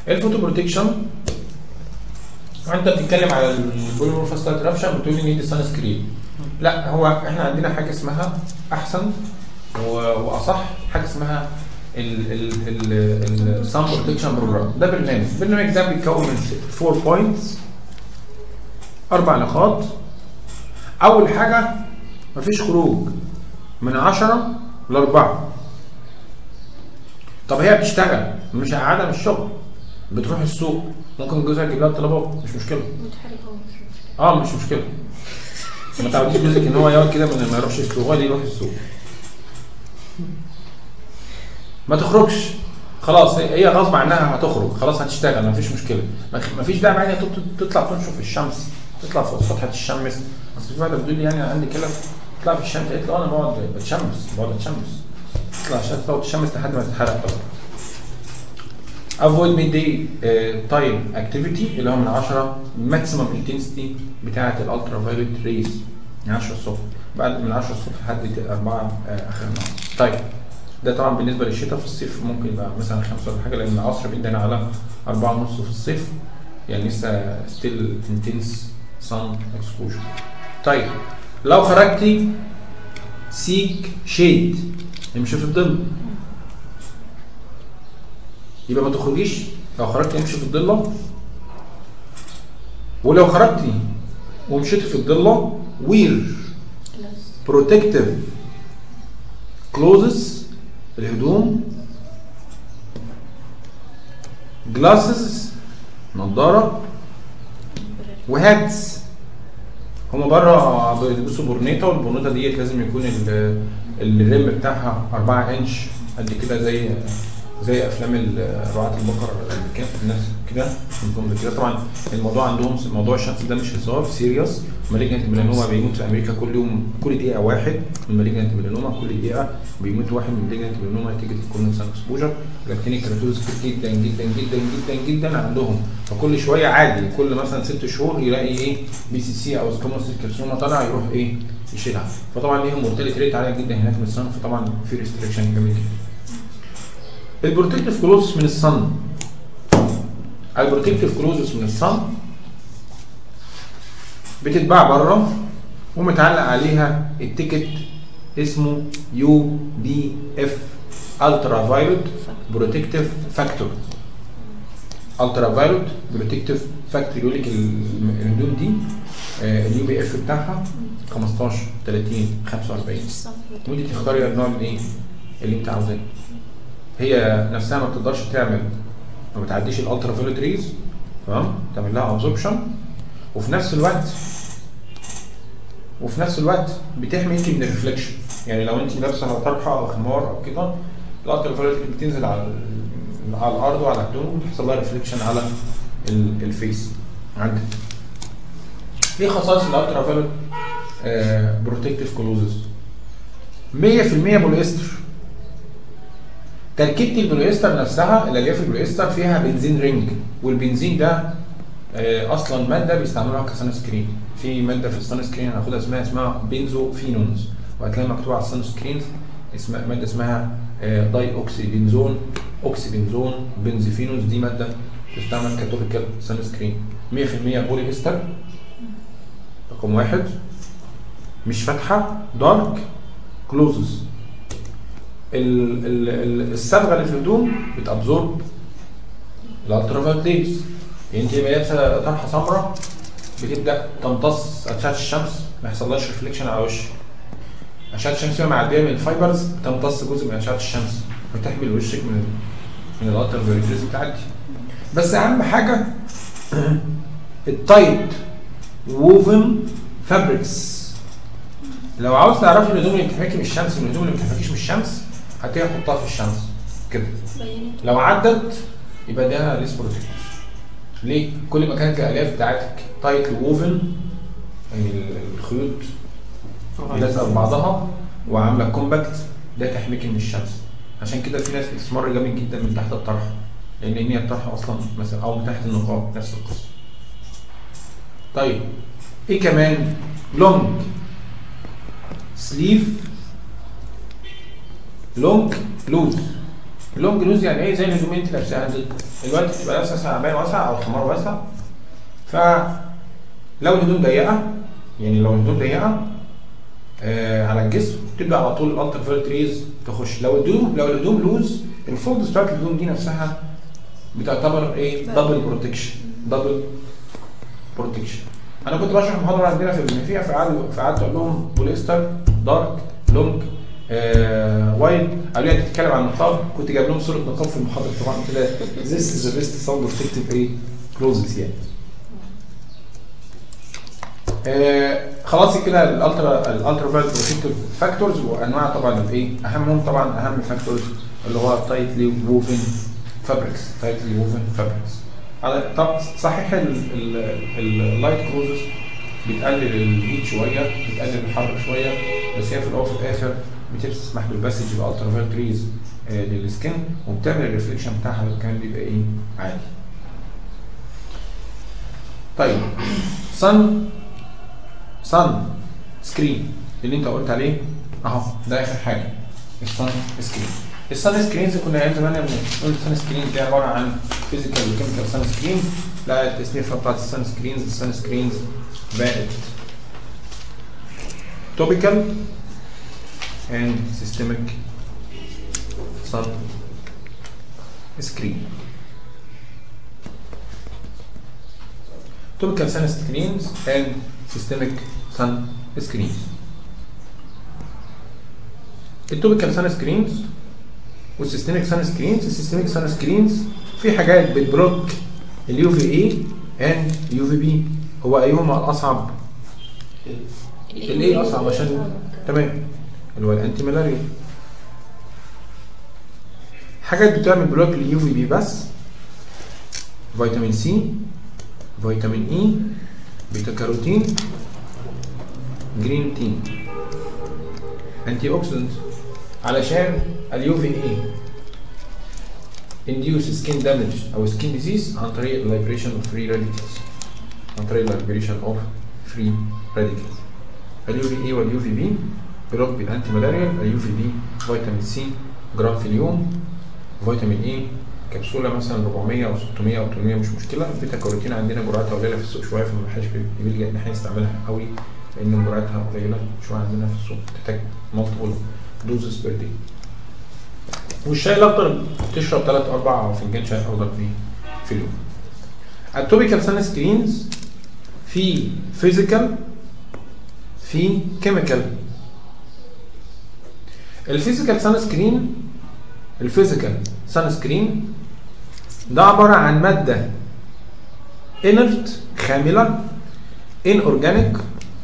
الفوتو بروتكشن انت بتتكلم على البوليمورفاستايل رابشن بتقول لي نيد سان سكرين لا هو احنا عندنا حاجه اسمها احسن و- واصح حاجه اسمها السان بروتكشن بروجرام ده برنامج البرنامج ده بيتكون من 4 بوينتس اربع نقاط اول حاجه مفيش خروج من 10 ل 4 طب هي بتشتغل مش قاعده من الشغل بتروح السوق ممكن جوزها يجيب لها الطلبات مش مشكله متحرك هو مش مشكلة. اه مش مشكله ما تعوديش جوزك ان هو يقعد كده من ما يروحش السوق هو اللي يروح السوق ما تخرجش خلاص هي هي غصب عنها هتخرج خلاص هتشتغل ما فيش مشكله ما فيش داعي بقى إن هي تط- تطلع تنشف في الشمس تطلع فوق السطح تشمس اصل في واحده بتقول لي يعني أنا عندي كده تطلع في الشمس قالت له انا بقعد بتشمس بقعد اتشمس تطلع عشان تقعد تشمس لحد ما تتحرق طبعا avoid midday uh, time activity اللي هو من 10 maximum intensity بتاعه الالترا فايولت ريز من 10 الصبح بعد من 10 الصبح لحد 4 اخر النهار طيب ده طبعا بالنسبه للشتاء في الصيف ممكن يبقى مثلا 5 ولا حاجه لان العصر بيدينا على 4 ونص في الصيف يعني لسه ستيل انتنس sun exposure طيب لو خرجتي سيك شيد امشي في الظل يبقى ما تخرجيش لو خرجتي امشي في الضله ولو خرجتي ومشيتي في الضله وير Glass. بروتكتيف كلوزز الهدوم جلاسز نظاره وهاتس هما بره بيلبسوا برنيطه والبرنيطه ديت لازم يكون ال- الرم بتاعها 4 انش قد كده زي زي افلام ال- رعاة البقر اللي كانت الناس كده نظام كده طبعا الموضوع عندهم موضوع الشمس ده مش هزار سيريس مالجنت ميلانوما بيموت في امريكا كل يوم كل دقيقه واحد من مالجنت ميلانوما كل دقيقه بيموت واحد من مالجنت ميلانوما نتيجه الكورنيك سان اكسبوجر لكن الكراتوز كتير جدا جدا جدا جدا جدا عندهم فكل شويه عادي كل مثلا ست شهور يلاقي ايه بي سي سي او سكوموس كارسينوما طالع يروح ايه يشيلها فطبعا ليهم مورتاليتي ريت عاليه جدا هناك من الصن فطبعا في ريستريكشن جامد جدا البروتكتيف كلوزس من الصن البروتكتيف كلوزس من الصن بتتباع بره ومتعلق عليها التيكت اسمه يو بي اف الترا فايلوت بروتكتيف فاكتور الترا فايلوت بروتكتيف فاكتور يقول لك ال- الهدوم دي اليو بي اف بتاعها 15 30 45 Something. وانت تختاري النوع من ايه اللي انت عاوزاه هي نفسها ما بتقدرش تعمل ما بتعديش الالترا فيولت ريز تمام تعمل لها ابزوربشن وفي نفس الوقت وفي نفس الوقت بتحمي انت من الريفلكشن يعني لو انت لابسه طرحه او خمار او كده الالترا فيولت بتنزل على ال- على الارض وعلى الهدوم وتحصل لها ريفلكشن على ال- الفيس عندك ايه خصائص الالترا فيولت بروتكتيف كلوزز 100% بوليستر تركيبه البوليستر نفسها الالياف البوليستر فيها بنزين رينج والبنزين ده آه، اصلا ماده بيستعملوها كسان سكرين في ماده في السان سكرين هناخدها اسمها اسمها بنزو فينونز وهتلاقي مكتوب على السان سكرين اسمها ماده اسمها آه، داي اوكسي بنزون اوكسي بنزون بنزفينوز دي ماده تستعمل كتوبيكال سان سكرين 100% بولي استر رقم واحد مش فاتحه دارك كلوزز ال- ال- ال- الصبغه اللي في الهدوم بتابزورب الالترا فايولت ريز يعني انت لابسه طرحه سمراء بتبدا تمتص اشعه الشمس ما يحصلهاش ريفليكشن على وشك اشعه الشمس وهي معديه من الفايبرز بتمتص جزء من اشعه الشمس بتحمي وشك من من الالترا فايولت ريز بتعدي بس اهم حاجه التايت ووفن فابريكس لو عاوز تعرفي الهدوم اللي بتحميكي من الشمس من الهدوم اللي ما بتحميكيش من الشمس هتلاقيها حطها في الشمس كده بينت لو عدت يبقى ده ليس بروتكتيف ليه؟ كل ما كانت الالياف بتاعتك تايت ووفن يعني ال- الخيوط لازقه في بعضها وعامله كومباكت ده تحميكي من الشمس عشان كده في ناس بتسمر جامد جدا من تحت الطرحه لان هي الطرحه اصلا مثلا او من تحت النقاب نفس القصه طيب ايه كمان لونج سليف لونج لوز اللونج نوز يعني ايه زي الهدوم اللي انت لابساها انت الوقت بتبقى لابسه عبايه واسعه او خمار واسع فلو الهدوم ضيقه يعني لو الهدوم ضيقه آه على الجسم تبدا على طول الالتر فيرت ريز تخش لو الهدوم لو الهدوم لوز الفولدز بتاعت الهدوم دي نفسها بتعتبر ايه دبل بروتكشن دبل بروتكشن انا كنت بشرح محاضره عندنا في المنفيه فقعدوا فقعدت اقول لهم بوليستر دارك لونج آه وايد قالوا لي انت بتتكلم عن النقاب كنت جايب لهم صوره نقاب في المحاضره طبعا كده ذيس از ذا بيست ساوند بروتكتيف ايه كلوزز يعني آه خلاص كده الالترا الالترا فايلت بروتكتيف فاكتورز وانواع طبعا الايه اهمهم طبعا اهم فاكتورز اللي هو تايتلي ووفن فابريكس تايتلي ووفن فابريكس على طب صحيح اللايت كروزز بتقلل الهيت شويه بتقلل الحر شويه بس هي في الاول وفي الاخر بتسمح بالباسج بالالترا فايلت ريز آه للسكن وبتعمل الريفليكشن بتاعها كمان بيبقى ايه عالي طيب صن صن سكرين اللي انت قلت عليه اهو ده اخر حاجه الصن سكرين الصن سكرينز كنا ايام زمان بنقول الصن سكرينز دي عباره عن فيزيكال وكيميكال صن سكرينز لا التصنيفه بتاعت الصن سكرينز الصن سكرينز بقت توبيكال and systemic sun screen topical sun screens and systemic sun screens التوبيكال سان سكرينز والسيستميك سان سكرينز السيستميك سان سكرينز في حاجات بتبلوك اليو في اي اند يو في بي هو ايهما الاصعب؟ الايه اصعب عشان تمام اللي هو الانتي ملاريا حاجات بتعمل بلوك لليو في بي بس فيتامين سي فيتامين اي بيتا كاروتين جرين تي انتي اوكسيدنت علشان اليو في اي induce skin damage او skin disease عن طريق liberation of free radicals عن طريق liberation of free radicals اليو في اي واليو في بي بلوك بالانتي ملاريال اليو في بي فيتامين سي جرام في اليوم فيتامين اي كبسوله مثلا 400 او 600 او 800 مش مشكله البيتا كاروتين عندنا جرعتها قليله في السوق شويه فما حدش بيلجا ان احنا نستعملها قوي لان جرعتها قليله شويه عندنا في السوق تحتاج مالتيبل دوزز بير دي والشاي الاخضر تشرب 3 4 فنجان شاي اخضر في في اليوم التوبيكال سان سكرينز في فيزيكال في كيميكال الفيزيكال سان سكرين الفيزيكال سان سكرين ده عباره عن ماده انرت خامله ان اورجانيك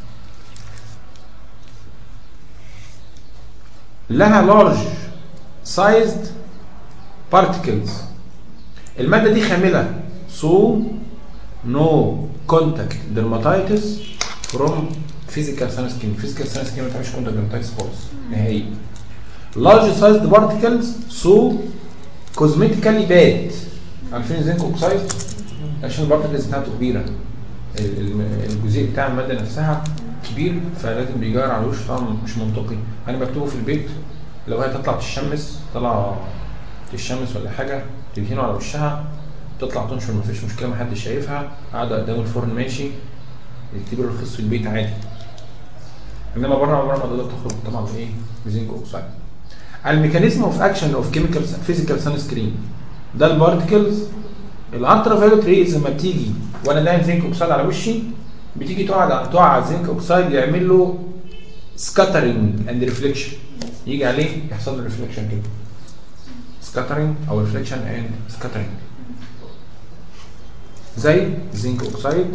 لها لارج سايزد بارتكلز الماده دي خامله سو نو كونتاكت درماتايتس فروم فيزيكال سان سكين فيزيكال سان سكين ما تعملش كونتاكت درماتايتس خالص نهائي لارج سايزد بارتكلز سو كوزمتيكالي باد عارفين زنك اوكسايد عشان البارتكلز بتاعته كبيره الجزيء بتاع الماده نفسها كبير فلازم بيجار على الوش طبعا مش منطقي انا بكتبه في البيت لو هي تطلع تشمس طلع تشمس ولا حاجه تدهنه على وشها تطلع تنشر مفيش مشكله محدش شايفها قاعده قدام الفرن ماشي يكتب الرخيص في البيت عادي انما بره عمرها ما تقدر تخرج طبعا بايه بزنك اوكسايد الميكانيزم اوف اكشن اوف كيميكال فيزيكال سان سكرين ده البارتكلز الالترا فايولت ريز لما بتيجي وانا لاقي زنك اوكسايد على وشي بتيجي تقع تقع على الزنك اوكسايد يعمل له سكاترنج اند ريفليكشن يجي عليه يحصل له ريفليكشن كده سكاترنج او ريفليكشن اند سكاترنج زي زنك اوكسايد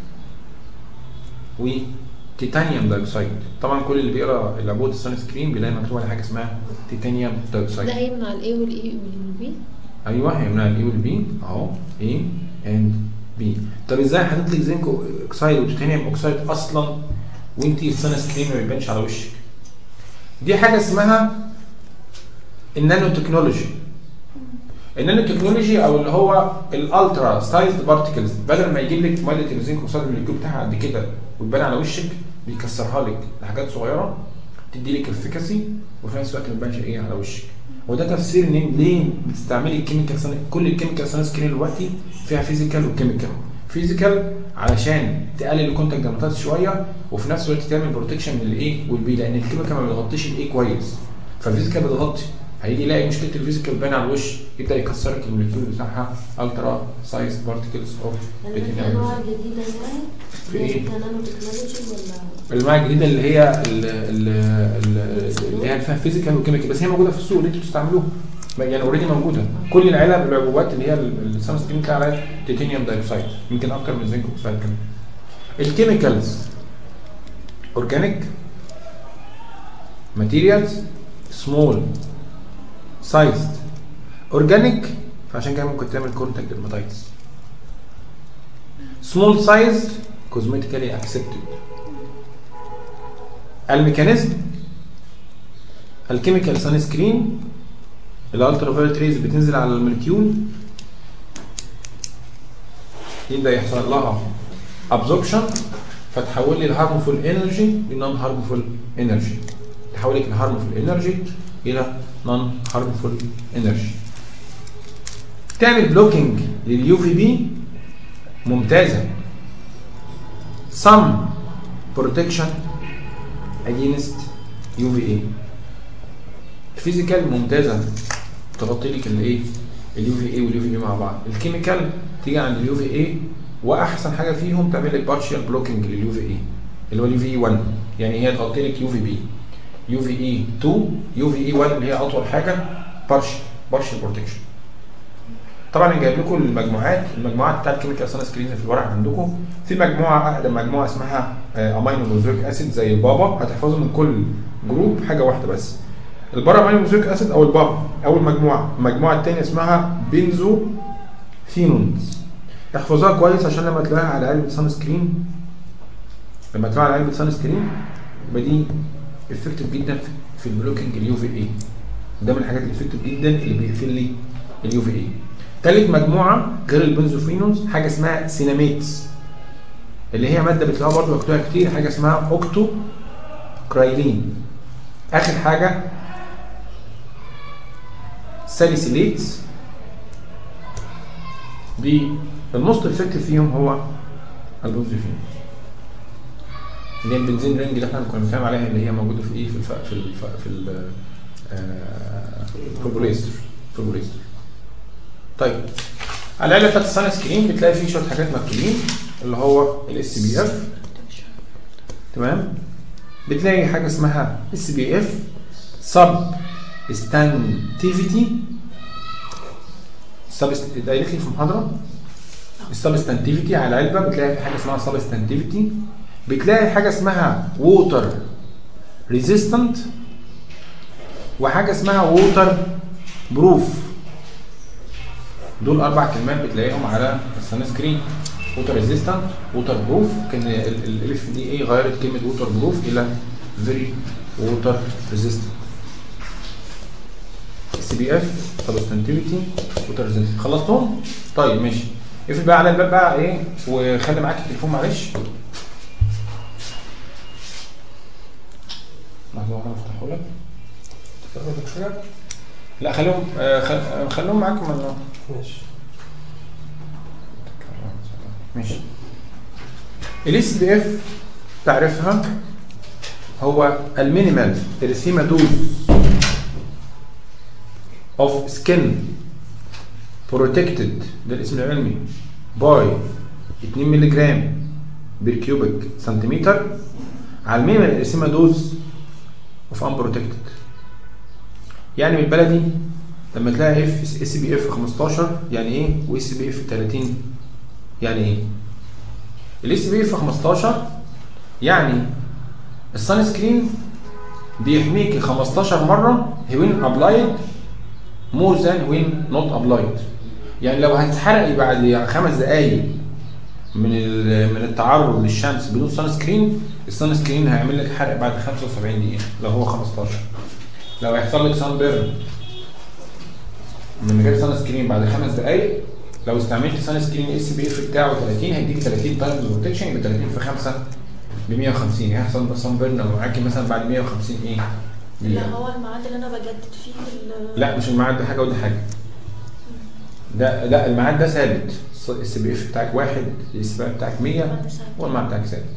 وتيتانيوم دايوكسايد طبعا كل اللي بيقرا العبوه السان سكرين بيلاقي مكتوب على حاجه اسمها تيتانيوم دايوكسايد ده هيمنع الاي والاي والبي ايوه هيمنع الاي والبي اهو اي اند بي طب ازاي حاطط لك زنك اوكسايد وتيتانيوم اوكسايد اصلا وانت السان سكرين ما بيبانش على وشك دي حاجه اسمها النانو تكنولوجي النانو تكنولوجي او اللي هو الالترا سايزد بارتكلز بدل ما يجيب لك ماده الزنك اوكسايد من الجو بتاعها قد كده وتبان على وشك بيكسرها لك لحاجات صغيره تدي لك افكاسي وفي نفس الوقت ما تبانش ايه على وشك وده تفسير ان ليه بتستعملي الكيميكال سان... كل الكيميكال سان سكرين دلوقتي فيها فيزيكال وكيميكال فيزيكال علشان تقلل الكونتاكت ديرماتايتس شويه وفي نفس الوقت تعمل بروتكشن من الايه والبي لان الكيميكال ما بتغطيش الايه كويس فالفيزيكال بتغطي هيجي يلاقي مشكله الفيزيكال باين على الوش يبدا يكسر لك الموليكيول بتاعها الترا سايز بارتكلز اوف الانواع الجديده يعني في إيه؟ زي كنانو تكنولوجي ولا الانواع الجديده اللي هي ال- ال- ال- اللي هي فيها فيزيكال وكيميكال بس هي موجوده في السوق اللي انتوا بتستعملوها ما- يعني اوريدي موجوده كل العلب العبوات اللي هي السان سكرين بتاع عليها تيتانيوم دايوكسيد يمكن اكتر من زنك اوكسيد كمان الكيميكالز اورجانيك ماتيريالز سمول سايزد اورجانيك فعشان كده ممكن تعمل كونتاكت ديرماتايتس سمول سايز كوزمتيكالي اكسبتد الميكانيزم الكيميكال سان سكرين الالترا فايولت ريز بتنزل على المولكيول يبدا يحصل لها ابزوربشن فتحول لي الهارمفول انرجي لنون هارمفول انرجي تحول لك الهارمفول انرجي الى نون هارمفول انرجي تعمل بلوكينج لليو في بي ممتازه some protection against UVA الفيزيكال ممتازه تغطي لك الايه اليو في اي واليو في بي مع بعض الكيميكال تيجي عند اليو في اي واحسن حاجه فيهم تعمل لك بارشال بلوكينج لليو في اي اللي هو اليو في اي 1 يعني هي تغطي لك يو في بي يو في اي 2 يو في اي 1 اللي هي اطول حاجه بارشال بارشال بروتكشن طبعا انا جايب لكم المجموعات المجموعات بتاعت الكيميكال سان سكرين في الورق عندكم في مجموعه اقدم مجموعه اسمها امينو نوزويك اسيد زي البابا هتحفظوا من كل جروب حاجه واحده بس البارا امينو نوزويك اسيد او البابا اول مجموعه المجموعه الثانيه اسمها بنزو فينونز احفظوها كويس عشان لما تلاقيها على علبه سان سكرين لما تلاقيها على علبه سان سكرين يبقى دي افكتيف جدا في- في البلوكينج اليو في اي ده من الحاجات الافكتيف جدا اللي بيقفل لي اليو في اي تالت مجموعه غير البنزوفينونز حاجه اسمها سيناميتس اللي هي ماده بتلاقوها برضه مكتوبه كتير حاجه اسمها اوكتو كرايلين اخر حاجه ساليسيليتس دي الموست افكتيف فيهم هو البنزوفينونز اللي هي البنزين رينج اللي احنا كنا بنتكلم عليها اللي هي موجوده في ايه في الف... في الف... في ال... آه، في البوليستر في البوليستر طيب على العلبه بتاعت السان سكرين بتلاقي فيه شويه حاجات مكتوبين اللي هو الاس بي اف تمام بتلاقي حاجه اسمها اس بي اف سب ستانتيفيتي سب ده قايل لك في محاضره السبستانتيفيتي على العلبه بتلاقي في حاجه اسمها سبستانتيفيتي بتلاقي حاجه اسمها ووتر ريزيستنت وحاجه اسمها ووتر بروف دول اربع كلمات بتلاقيهم على السان سكرين ووتر ريزيستنت ووتر بروف كان الاف دي اي غيرت كلمه ووتر بروف الى فيري ووتر ريزيستنت اس بي اف سبستانتيفيتي ووتر ريزيستنت خلصتهم طيب ماشي اقفل بقى على الباب بقى ايه وخلي معاك التليفون معلش لحظه واحده افتحه لك تفتحوا لك حاجه لا خليهم آه، خل- آه، خليهم معاكم ولا ماشي ماشي الاس بي اف تعرفها هو المينيمال اريثيما دوز اوف سكين بروتكتد ده الاسم العلمي باي 2 مللي جرام بير كيوبيك سنتيمتر على المينيمال اريثيما دوز اوف ان بروتكتد يعني بالبلدي لما تلاقي اف اس بي اف 15 يعني ايه واس بي اف 30 يعني ايه الاس بي اف 15 يعني السان سكرين بيحميك 15 مره وين ابلايد مور ذان وين نوت ابلايد يعني لو هتتحرقي بعد خمس دقايق من ال- من التعرض للشمس بدون سان سكرين السان سكرين هيعمل لك حرق بعد 75 دقيقه لو هو 15 لو هيحصل لك سان بيرن من غير سان سكرين بعد خمس دقايق لو استعملت سان سكرين اس بي اف بتاعه 30 هيديك 30 تايمز بروتكشن يبقى 30 في 5 ب 150 هيحصل سان بيرن معاكي مثلا بعد 150 ايه لا هو الميعاد اللي انا بجدد فيه ال- لا مش الميعاد ده حاجه ودي حاجه ده لا الميعاد ده ثابت السي بي اف بتاعك واحد الاس بي اف بتاعك 100 بعد ساعة. هو الميعاد بتاعك ثابت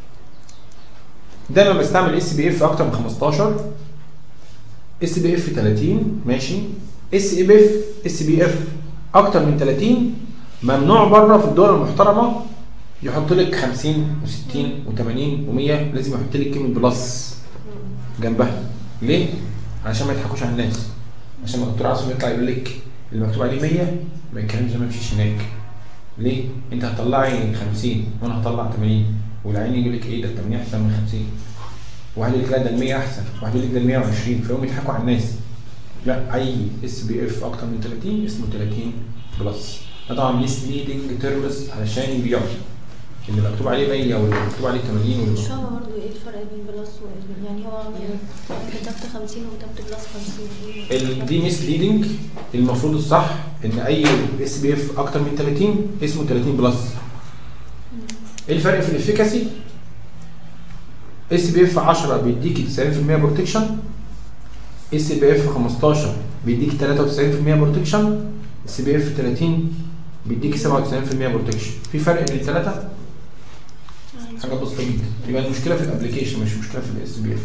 دايما بستعمل اس بي اف اكتر من 15 اس بي اف 30 ماشي اس بي اف اس بي اف اكتر من 30 ممنوع بره في الدول المحترمه يحط لك 50 و60 و80 و100 لازم يحط لك كلمه بلس جنبها ليه؟ عشان ما يضحكوش على الناس عشان ما الدكتور عاصم يطلع يقول لك اللي مكتوب عليه 100 ما الكلام ده ما يمشيش هناك ليه؟ انت هتطلعي 50 وانا هطلع 80 والعين يقول لك ايه ده ال 80 احسن من 50 واحد يقول لك لا ده ال 100 احسن واحد يقول لك ده ال 120 فيقوم يضحكوا على الناس لا اي اس بي اف اكتر من 30 اسمه 30 بلس ده طبعا ميس ليدنج تيرمز علشان يبيعوا اللي مكتوب عليه 100 واللي مكتوب عليه 80 واللي مش فاهمة برضه ايه الفرق بين بلس و يعني هو أنا كتبت 50 وكتبت بلس 50 ايه ال- دي ميس ليدنج المفروض الصح ان اي اس بي اف اكتر من 30 اسمه 30 بلس ايه الفرق في الافيكاسي اس بي اف 10 بيديكي 90% بروتكشن اس بي اف 15 بيديكي 93% بروتكشن اس بي اف 30 بيديكي 97% بروتكشن في فرق بين الثلاثه حاجه بسيطه جدا يبقى المشكله في الابلكيشن مش مشكله في الاس بي اف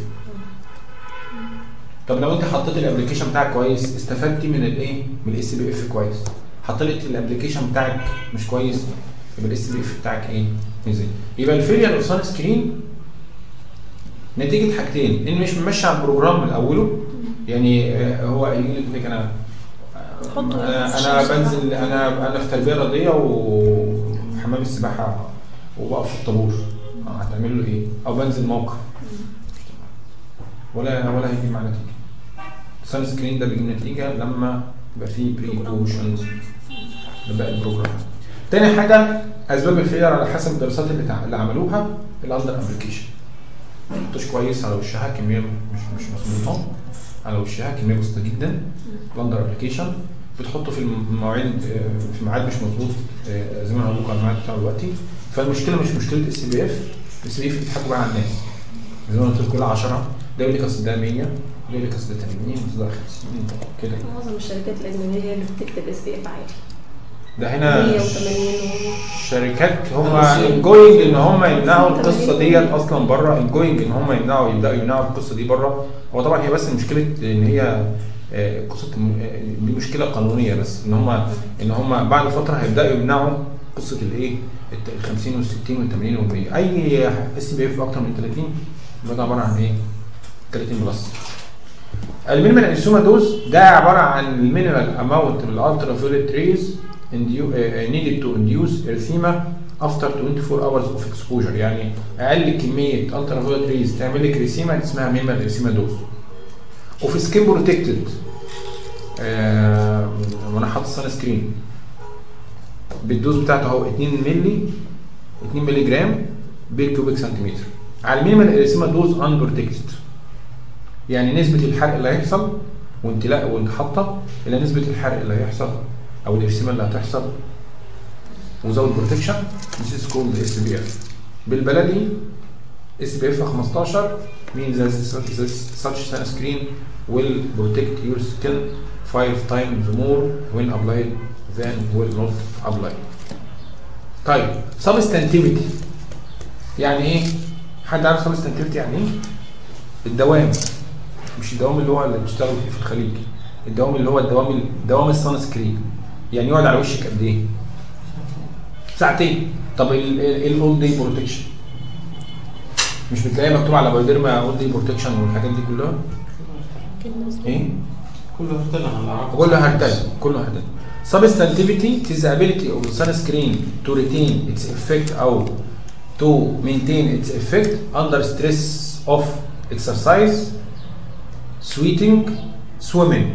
طب لو انت حطيت الابلكيشن بتاعك كويس استفدتي من الايه من الاس بي اف كويس حطيت الابلكيشن بتاعك مش كويس يبقى الاس بي اف بتاعك ايه نزل يبقى الفيلير اوف سان سكرين نتيجه حاجتين ان مش ممشي على البروجرام من اوله يعني آه، هو يقول لك انا حطه انا في انا الشمس بنزل انا انا في تربيه رياضيه وحمام السباحه وبقف في الطابور آه، هتعمل له ايه؟ او بنزل موقع ولا ولا هيجي مع نتيجه السان سكرين ده بيجيب نتيجه لما يبقى فيه بريكوشنز باقي البروجرام تاني حاجه اسباب الفيلر على حسب الدراسات اللي, تع... اللي عملوها الاندر ابلكيشن ما تحطوش كويس على وشها كميه مش مش مظبوطه على وشها كميه بسيطه جدا الاندر ابلكيشن بتحطه في المواعيد آه، في ميعاد مش مظبوط آه، زي ما انا هقول لكم على الميعاد بتاع دلوقتي فالمشكله مش مشكله اس بي اف اس بي اف بيضحكوا بقى على الناس زي ما قلت لكم كل 10 ده يقول لك اصل ده 100 ده يقول لك اصل ده 80 اصل ده 50 كده معظم الشركات الأجنبية هي اللي بتكتب اس بي اف عادي ده هنا 180 الشركات هم انجوينج ان هم يمنعوا القصه ديت اصلا بره انجوينج ان هم يمنعوا يبداوا يمنعوا القصه دي بره هو طبعا هي بس مشكله ان هي آه، قصه الم- آه، دي مشكله قانونيه بس ان هم ان هم بعد فتره هيبداوا يمنعوا قصه الايه ال 50 وال 60 وال 80 وال 100 اي اس بي اف اكتر من 30 يبقى ده عباره عن ايه 30 بلس المينيمال انسوما دوز ده عباره عن المينيمال اماونت من الالترا فيوليت ريز needed to induce erythema after 24 hours of exposure يعني اقل كميه الترا فيوليت ريز تعمل لك ريسيما اسمها مينيمال اريثيما دوز وفي سكين بروتكتد وانا حاطط سان سكرين بالدوز بتاعته اهو 2 مللي 2 مللي جرام بالكيوبيك سنتيمتر على المينيمال اريثيما دوز ان بروتكتد يعني نسبه الحرق اللي هيحصل وانت لا وانت حاطه الى نسبه الحرق اللي هيحصل او الارسمه اللي هتحصل وزود بروتكشن this is called SPF بالبلدي SPF 15 means that such, such sunscreen will protect your skin five times more when applied than when not applied. طيب substantivity يعني ايه؟ حد عارف substantivity يعني ايه؟ الدوام مش الدوام اللي هو اللي بتشتغل فيه في الخليج الدوام اللي هو الدوام دوام السان سكرين يعني يقعد على وشك قد ايه؟ ساعتين طب الاول داي بروتكشن مش بتلاقيها مكتوب على بايوديرما اول داي بروتكشن والحاجات دي كلها ايه؟ كله هرتلة على العرب كله هرتل كله هرتل substantivity is the ability of the sunscreen to retain its effect او to maintain its effect under stress of exercise sweating swimming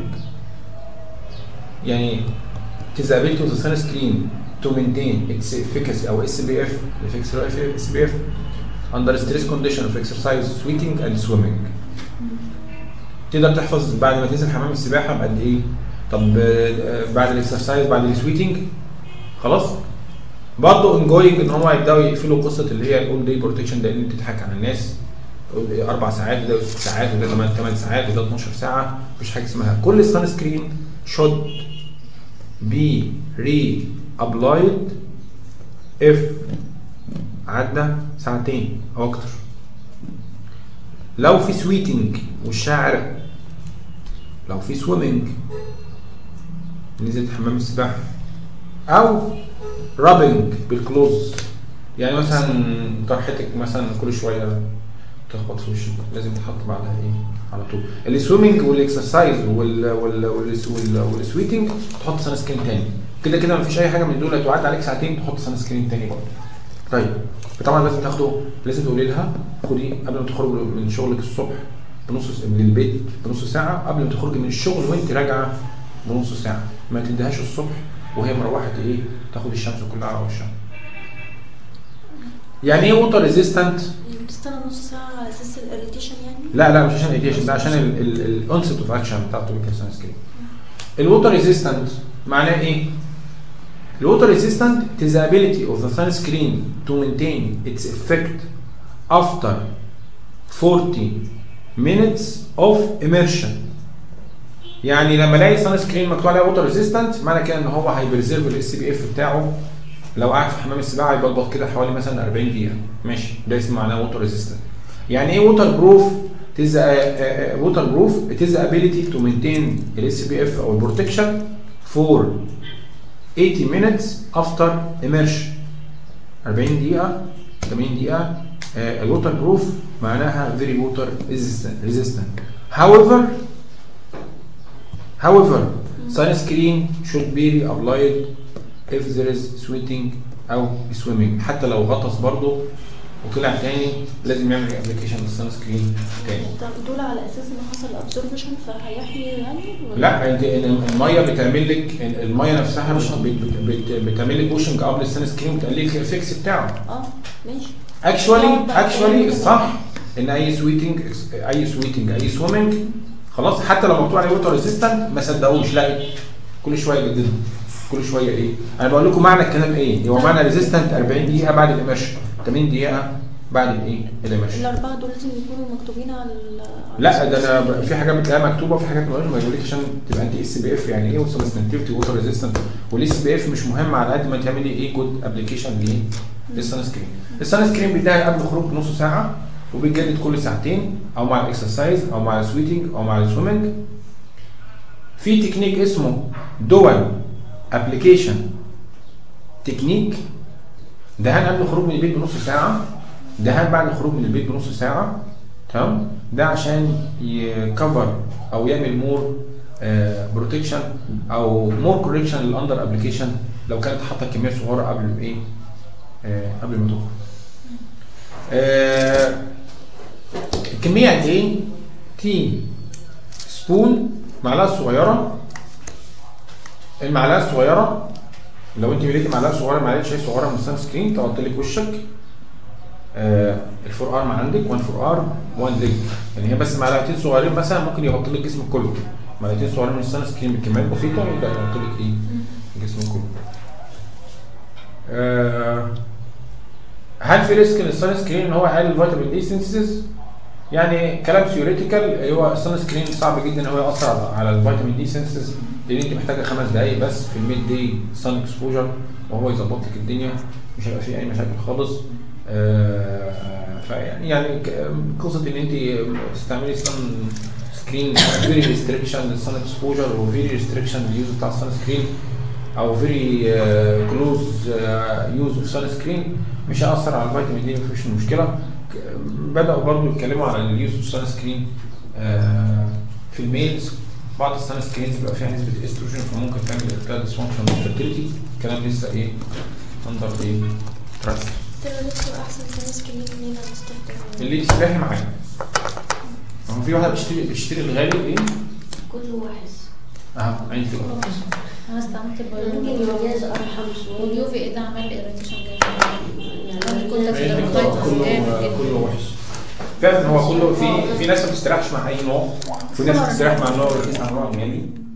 يعني it is the ability of the sunscreen to maintain its efficacy او SPF efficacy of SPF under stress condition of exercise sweating and swimming تقدر تحفظ بعد ما تنزل حمام السباحه بقد ايه طب آه، بعد الاكسرسايز بعد السويتنج خلاص برضه انجوينج ان هم يبداوا يقفلوا قصه اللي هي الاول داي بروتكشن ده اللي بتضحك على الناس اربع ساعات وده ست ساعات وده 8 8 ساعات وده 12 ساعه مفيش حاجه اسمها كل السان سكرين should be re-applied if عدى ساعتين او اكتر لو في سويتنج والشعر عرق لو في سويمنج نزلت حمام السباحه او رابنج بالكلوز يعني مثلا طرحتك مثلا كل شويه تخبط في وشك لازم تحط بعدها ايه على طول السويمنج والاكسرسايز وال وال وال وال والسويتنج تحط سان سكرين تاني كده كده مفيش اي حاجه من دول تعدي عليك ساعتين تحط سان سكرين تاني برضه طيب طبعا لازم تاخده لازم تقولي لها خدي قبل ما تخرجي من شغلك الصبح بنص س- من البيت بنص ساعه قبل ما تخرجي من الشغل وانت راجعه بنص ساعه ما تديهاش الصبح وهي مروحه ايه تاخد الشمس كلها على وشها يعني ايه ووتر ريزيستنت يعني بتستنى نص ساعة على اساس الاريتيشن يعني لا لا مش عشان الايديشن ده عشان الانست اوف اكشن بتاع توبيكال سان سكرين الووتر ريزيستنت معناه ايه؟ الووتر ريزيستنت it is the ability of the sunscreen to maintain its effect after 40 minutes of immersion يعني لما الاقي سان سكرين مكتوب عليها ووتر ريزيستنت معنى كده ان هو هيبريزيرف الاس بي اف بتاعه لو قاعد في حمام السباحه يبلبط كده حوالي مثلا 40 دقيقه ماشي ده اسمه معناه ووتر ريزيستنت يعني ايه ووتر بروف it is a, water proof it is the ability to maintain ال SPF او protection for 80 minutes after immersion 40 دقيقة 80 دقيقة الووتر بروف معناها very water resistant resistant however however sunscreen should be applied if there is sweating او swimming حتى لو غطس برضه وطلع تاني لازم يعمل ابلكيشن للسان سكرين تاني طب دول على اساس ان حصل ابزوربشن فهيحمي يعني ولا لا انت الميه بتعمل لك الميه نفسها مش بت- بت- بتعمل لك ووشنج قبل السان سكرين بتقلل لك الافكس بتاعه اه ماشي اكشوالي اكشوالي الصح ان اي سويتنج اي سويتنج اي سويمنج خلاص حتى لو مكتوب عليه ووتر ريزيستنت ما صدقوش لا كل شويه يجددوا كل شويه ايه انا بقول لكم معنى الكلام ايه هو معنى ريزيستنت 40 دقيقه بعد الامرشن 80 دقيقه بعد الايه الامرشن الاربعه دول لازم يكونوا مكتوبين على ال- على لا السوس. ده انا ب- في حاجات بتلاقيها مكتوبه وفي حاجات ما بيقولك عشان تبقى انت اس بي اف يعني ايه وسبستنتيفيتي ووتر ريزيستنت والاس بي اف مش مهم على قد ما تعملي ايه جود ابلكيشن ليه للسان سكرين السان سكرين بيديها قبل الخروج بنص ساعه وبيتجدد كل ساعتين او مع الاكسرسايز او مع السويتنج او مع السويمنج في تكنيك اسمه دول ابلكيشن تكنيك دهان قبل الخروج من البيت بنص ساعه دهان بعد الخروج من البيت بنص ساعه تمام ده عشان يكفر او يعمل مور بروتكشن او مور كوريكشن للاندر ابلكيشن لو كانت حاطه كميه صغيره قبل ايه آه، قبل ما تخرج آه، الكميه قد ايه تي سبون معلقه صغيره المعلقه الصغيره لو انت مليتي معلقه صغيره معلقه شاي صغيره من السان سكرين تغطي لك وشك آه، الفور ارم عندك وان فور ارم وان ليج يعني هي بس معلقتين صغيرين مثلا ممكن يغطي لك جسمك كله معلقتين صغيرين من السان سكرين بكميات بسيطه يبدا يغطي لك ايه جسمك كله آه، هل في ريسك للسان سكرين ان هو يقلل الفيتامين دي سينثيسيس يعني كلام ثيوريتيكال هو السان سكرين صعب جدا ان هو ياثر على- على الفيتامين دي سينثيسيس لان انت محتاجه خمس دقائق بس في الميد دي سان اكسبوجر وهو يظبط لك الدنيا مش هيبقى فيه اي مشاكل خالص آه، فيعني يعني ك- قصه ان انت تستعملي سان سكرين فيري ريستريكشن للسان اكسبوجر وفيري ريستريكشن لليوز بتاع السان سكرين او فيري كلوز يوز اوف سان سكرين مش هيأثر على الفيتامين دي مفيش مشكله ك- بدأوا برضو يتكلموا على اليوز اوف سان سكرين في الميلز بعض السان سكرينز بيبقى فيها نسبه استروجين فممكن تعمل ارتكال ديسفانكشن وفيرتيليتي الكلام لسه ايه اندر ايه تراست تيرابيكتو احسن سان سكرين لينا نستخدمه اللي يستريح معايا هو في واحده بتشتري بتشتري الغالي ايه؟ كل واحد اه عندي كده انا استعملت ممكن البيولوجي الجهاز ارحم شويه واليوفي ايه ده عمل لي اريتيشن جامد يعني كنت في عندي الدرجات كله كله كله وحش فعلا هو كله في في ناس ما بتستريحش مع اي نوع في ناس بتستريح مع النوع الانواع المالي